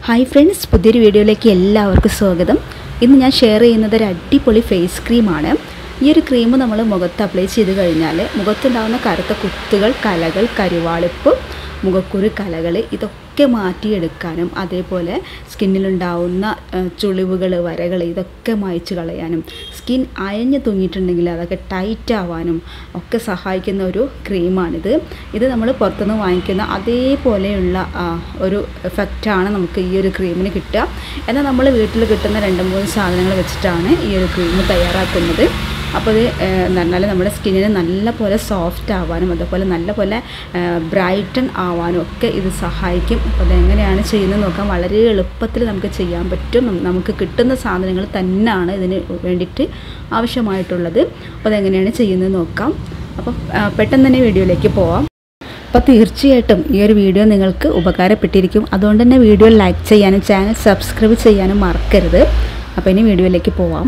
hi friends പുതിയൊരു വീഡിയോയിലേക്ക് എല്ലാവർക്കും സ്വാഗതം ഇന്ന് ഞാൻ ഷെയർ ചെയ്യുന്നത് ഒരു അടിപൊളി ഫേസ് ക്രീമാണ് ഈ ഒരു ക്രീം നമ്മൾ മുഖത്ത് അപ്ലൈ ചെയ്ത് കഴിഞ്ഞാൽ മുഖത്തുണ്ടാകുന്ന കറുത്ത കുത്തുകൾ കലകൾ കരുവാളിപ്പ് മുഖക്കുരു കലകൾ ഇതൊക്കെ മാറ്റിയെടുക്കാനും അതേപോലെ സ്കിന്നിലുണ്ടാവുന്ന ചുളിവുകൾ വരകൾ ഇതൊക്കെ മായ്ച്ചു കളയാനും സ്കിൻ അയഞ്ഞു തൂങ്ങിയിട്ടുണ്ടെങ്കിൽ അതൊക്കെ ടൈറ്റ് ആവാനും ഒക്കെ സഹായിക്കുന്ന ഒരു ക്രീമാണിത് ഇത് നമ്മൾ പുറത്തുനിന്ന് വാങ്ങിക്കുന്ന അതേപോലെയുള്ള ആ, ഒരു എഫക്റ്റാണ് നമുക്ക് ഈ ഒരു ക്രീമിന് കിട്ടുക എന്നാൽ നമ്മൾ വീട്ടിൽ കിട്ടുന്ന രണ്ട് മൂന്ന് സാധനങ്ങൾ വെച്ചിട്ടാണ് ഈ ഒരു ക്രീം തയ്യാറാക്കുന്നത് അപ്പോൾ ഇത് എന്ന് പറഞ്ഞാൽ നമ്മുടെ സ്കിന്നിന് നല്ല പോലെ സോഫ്റ്റ് ആവാനും അതുപോലെ നല്ല പോലെ ബ്രൈറ്റൺ ആവാനും ഒക്കെ ഇത് സഹായിക്കും അപ്പോൾ അതെങ്ങനെയാണ് ചെയ്യുന്നത് നോക്കാൻ വളരെ എളുപ്പത്തിൽ നമുക്ക് ചെയ്യാൻ പറ്റും നം- നമുക്ക് കിട്ടുന്ന സാധനങ്ങൾ തന്നെയാണ് ഇതിന് വേണ്ടിയിട്ട് ആവശ്യമായിട്ടുള്ളത് അപ്പോൾ അതെങ്ങനെയാണ് ചെയ്യുന്നത് നോക്കാം അപ്പം ആ, പെട്ടെന്ന് തന്നെ വീഡിയോയിലേക്ക് പോവാം അപ്പോൾ തീർച്ചയായിട്ടും ഈ ഒരു വീഡിയോ നിങ്ങൾക്ക് ഉപകാരപ്പെട്ടിരിക്കും അതുകൊണ്ട് തന്നെ വീഡിയോ ലൈക്ക് ചെയ്യാനും ചാനൽ സബ്സ്ക്രൈബ് ചെയ്യാനും മറക്കരുത് അപ്പോൾ ഇനി വീഡിയോയിലേക്ക് പോവാം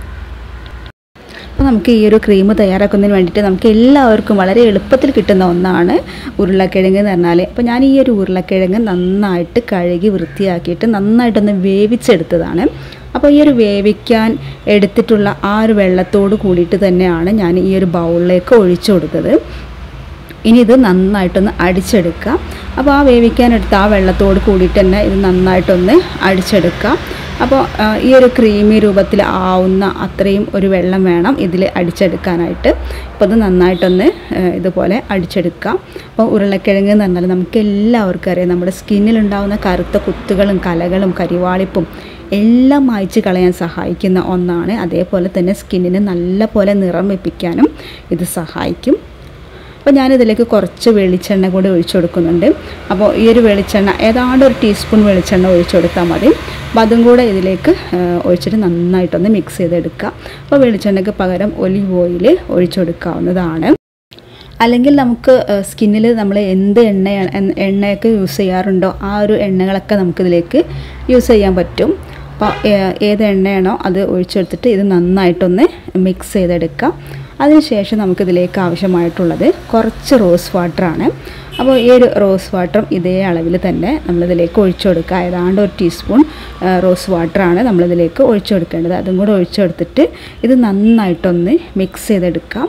അപ്പോൾ നമുക്ക് ഈ ഒരു ക്രീം തയ്യാറാക്കുന്നതിന് വേണ്ടിയിട്ട് നമുക്ക് എല്ലാവർക്കും വളരെ എളുപ്പത്തിൽ കിട്ടുന്ന ഒന്നാണ് ഉരുളക്കിഴങ്ങ് എന്ന് പറഞ്ഞാൽ അപ്പോൾ ഞാൻ ഈ ഒരു ഉരുളക്കിഴങ്ങ് നന്നായിട്ട് കഴുകി വൃത്തിയാക്കിയിട്ട് നന്നായിട്ടൊന്ന് വേവിച്ചെടുത്തതാണ് അപ്പോൾ ഈ ഒരു വേവിക്കാൻ എടുത്തിട്ടുള്ള ആ ഒരു വെള്ളത്തോട് കൂടിയിട്ട് തന്നെയാണ് ഞാൻ ഈ ഒരു ബൗളിലേക്ക് ഒഴിച്ചു കൊടുത്തത് ഇനി ഇത് നന്നായിട്ടൊന്ന് അടിച്ചെടുക്കുക അപ്പോൾ ആ വേവിക്കാനെടുത്ത ആ വെള്ളത്തോട് കൂടിയിട്ട് തന്നെ ഇത് നന്നായിട്ടൊന്ന് അടിച്ചെടുക്കുക അപ്പോൾ ആ, ഈ ഒരു ക്രീമി രൂപത്തിൽ ആവുന്ന അത്രയും ഒരു വെള്ളം വേണം ഇതിൽ അടിച്ചെടുക്കാനായിട്ട് അപ്പോൾ ഇത് നന്നായിട്ടൊന്ന് ആ, ഇതുപോലെ അടിച്ചെടുക്കാം അപ്പോൾ ഉരുളക്കിഴങ്ങ് എന്ന് പറഞ്ഞാൽ നമുക്ക് എല്ലാവർക്കും അറിയാം നമ്മുടെ സ്കിന്നിലുണ്ടാവുന്ന കറുത്ത കുത്തുകളും കലകളും കരിവാളിപ്പും എല്ലാം മായ്ച്ച് കളയാൻ സഹായിക്കുന്ന ഒന്നാണ് അതേപോലെ തന്നെ സ്കിന്നിന് നല്ല പോലെ നിറം വെപ്പിക്കാനും ഇത് സഹായിക്കും അപ്പോൾ ഞാനിതിലേക്ക് കുറച്ച് വെളിച്ചെണ്ണ കൂടി ഒഴിച്ചു കൊടുക്കുന്നുണ്ട് അപ്പോൾ ഈ ഒരു വെളിച്ചെണ്ണ ഏതാണ്ട് ഒരു ടീസ്പൂൺ വെളിച്ചെണ്ണ ഒഴിച്ചു കൊടുത്താൽ മതി അപ്പോൾ അതും കൂടെ ഇതിലേക്ക് ആ, ഒഴിച്ചിട്ട് നന്നായിട്ടൊന്ന് മിക്സ് ചെയ്തെടുക്കുക അപ്പോൾ വെളിച്ചെണ്ണയ്ക്ക് പകരം ഒലിവ് ഓയിൽ ഒഴിച്ചു കൊടുക്കാവുന്നതാണ് അല്ലെങ്കിൽ നമുക്ക് സ്കിന്നിൽ നമ്മൾ എന്ത് എണ്ണയാണ് എണ്ണ- എണ്ണയൊക്കെ യൂസ് ചെയ്യാറുണ്ടോ ആ ഒരു എണ്ണകളൊക്കെ നമുക്കിതിലേക്ക് യൂസ് ചെയ്യാൻ പറ്റും അപ്പോൾ ഏ- ഏത് എണ്ണയാണോ അത് ഒഴിച്ചെടുത്തിട്ട് ഇത് നന്നായിട്ടൊന്ന് മിക്സ് ചെയ്തെടുക്കാം അതിനുശേഷം നമുക്കിതിലേക്ക് ആവശ്യമായിട്ടുള്ളത് കുറച്ച് റോസ് വാട്ടറാണ് അപ്പോൾ ഈ ഒരു റോസ് വാട്ടറും ഇതേ അളവിൽ തന്നെ നമ്മളിതിലേക്ക് ഒഴിച്ചു കൊടുക്കുക ഏതാണ്ട് ഒരു ടീസ്പൂൺ ആ, റോസ് വാട്ടറാണ് നമ്മളിതിലേക്ക് ഒഴിച്ചു കൊടുക്കേണ്ടത് അതും കൂടെ ഒഴിച്ചു കൊടുത്തിട്ട് ഇത് നന്നായിട്ടൊന്ന് മിക്സ് ചെയ്തെടുക്കാം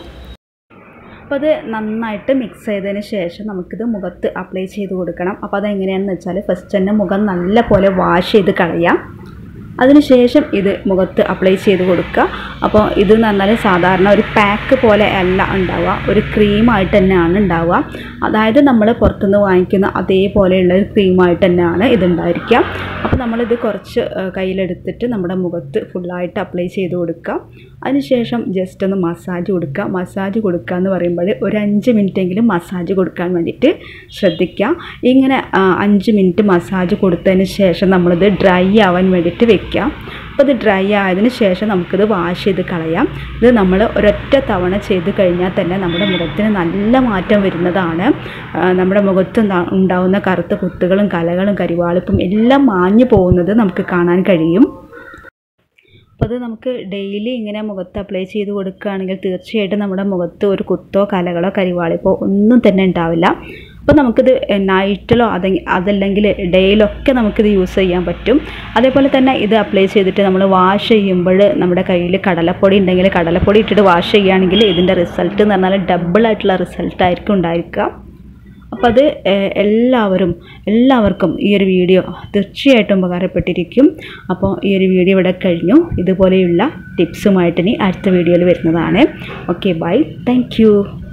അപ്പോൾ അത് നന്നായിട്ട് മിക്സ് ചെയ്തതിന് ശേഷം നമുക്കിത് മുഖത്ത് അപ്ലൈ ചെയ്ത് കൊടുക്കണം അപ്പോൾ അതെങ്ങനെയാണെന്ന് വെച്ചാൽ ഫസ്റ്റ് തന്നെ മുഖം നല്ല പോലെ വാഷ് ചെയ്ത് കളയാം അതിനുശേഷം ഇത് മുഖത്ത് അപ്ലൈ ചെയ്ത് കൊടുക്കുക അപ്പോൾ ഇത് എന്ന് പറഞ്ഞാൽ സാധാരണ ഒരു പാക്ക് പോലെ അല്ല ഉണ്ടാവുക ഒരു ക്രീമായിട്ട് തന്നെയാണ് ഉണ്ടാവുക അതായത് നമ്മൾ പുറത്തുനിന്ന് വാങ്ങിക്കുന്ന അതേപോലെയുള്ള ഒരു ക്രീമായിട്ട് തന്നെയാണ് ഇതുണ്ടായിരിക്കുക അപ്പോൾ നമ്മളിത് കുറച്ച് ആ, കയ്യിലെടുത്തിട്ട് നമ്മുടെ മുഖത്ത് ഫുള്ളായിട്ട് അപ്ലൈ ചെയ്ത് കൊടുക്കുക അതിനുശേഷം ജസ്റ്റ് ഒന്ന് മസാജ് കൊടുക്കുക മസാജ് കൊടുക്കുക എന്ന് പറയുമ്പോൾ ഒരു അഞ്ച് മിനിറ്റെങ്കിലും മസാജ് കൊടുക്കാൻ വേണ്ടിയിട്ട് ശ്രദ്ധിക്കുക ഇങ്ങനെ ആ, അഞ്ച് മിനിറ്റ് മസാജ് കൊടുത്തതിന് ശേഷം നമ്മളിത് ഡ്രൈ ആവാൻ വേണ്ടിയിട്ട് വെക്കുക അപ്പോൾ ഇത് ഡ്രൈ ആയതിനു ശേഷം നമുക്കിത് വാഷ് ചെയ്ത് കളയാം ഇത് നമ്മൾ ഒരൊറ്റ തവണ ചെയ്ത് കഴിഞ്ഞാൽ തന്നെ നമ്മുടെ മുഖത്തിന് നല്ല മാറ്റം വരുന്നതാണ് ആ, നമ്മുടെ മുഖത്ത് ഉണ്ടാ- ഉണ്ടാവുന്ന കറുത്ത കുത്തുകളും കലകളും കരിവാളിപ്പും എല്ലാം മാഞ്ഞു പോകുന്നത് നമുക്ക് കാണാൻ കഴിയും അപ്പോൾ അത് നമുക്ക് ഡെയിലി ഇങ്ങനെ മുഖത്ത് അപ്ലൈ ചെയ്ത് കൊടുക്കുകയാണെങ്കിൽ തീർച്ചയായിട്ടും നമ്മുടെ മുഖത്ത് ഒരു കുത്തോ കലകളോ കരിവാളിപ്പോ ഒന്നും തന്നെ ഉണ്ടാവില്ല അപ്പോൾ നമുക്കിത് നൈറ്റിലോ അതെ അതല്ലെങ്കിൽ ഡേയിലൊക്കെ നമുക്കിത് യൂസ് ചെയ്യാൻ പറ്റും അതേപോലെ തന്നെ ഇത് അപ്ലൈ ചെയ്തിട്ട് നമ്മൾ വാഷ് ചെയ്യുമ്പോൾ നമ്മുടെ കയ്യിൽ കടലപ്പൊടി ഉണ്ടെങ്കിൽ കടലപ്പൊടി ഇട്ടിട്ട് വാഷ് ചെയ്യുകയാണെങ്കിൽ ഇതിൻ്റെ റിസൾട്ട് എന്ന് പറഞ്ഞാൽ ഡബിൾ ആയിട്ടുള്ള റിസൾട്ടായിരിക്കും ഉണ്ടായിരിക്കുക അപ്പോൾ അത് ഏഹ്, എല്ലാവരും എല്ലാവർക്കും ഈ ഒരു വീഡിയോ തീർച്ചയായിട്ടും ഉപകാരപ്പെട്ടിരിക്കും അപ്പോൾ ഈ ഒരു വീഡിയോ ഇവിടെ കഴിഞ്ഞു ഇതുപോലെയുള്ള ടിപ്സുമായിട്ട് ഇനി അടുത്ത വീഡിയോയിൽ വരുന്നതാണ് ഓക്കെ ബൈ താങ്ക്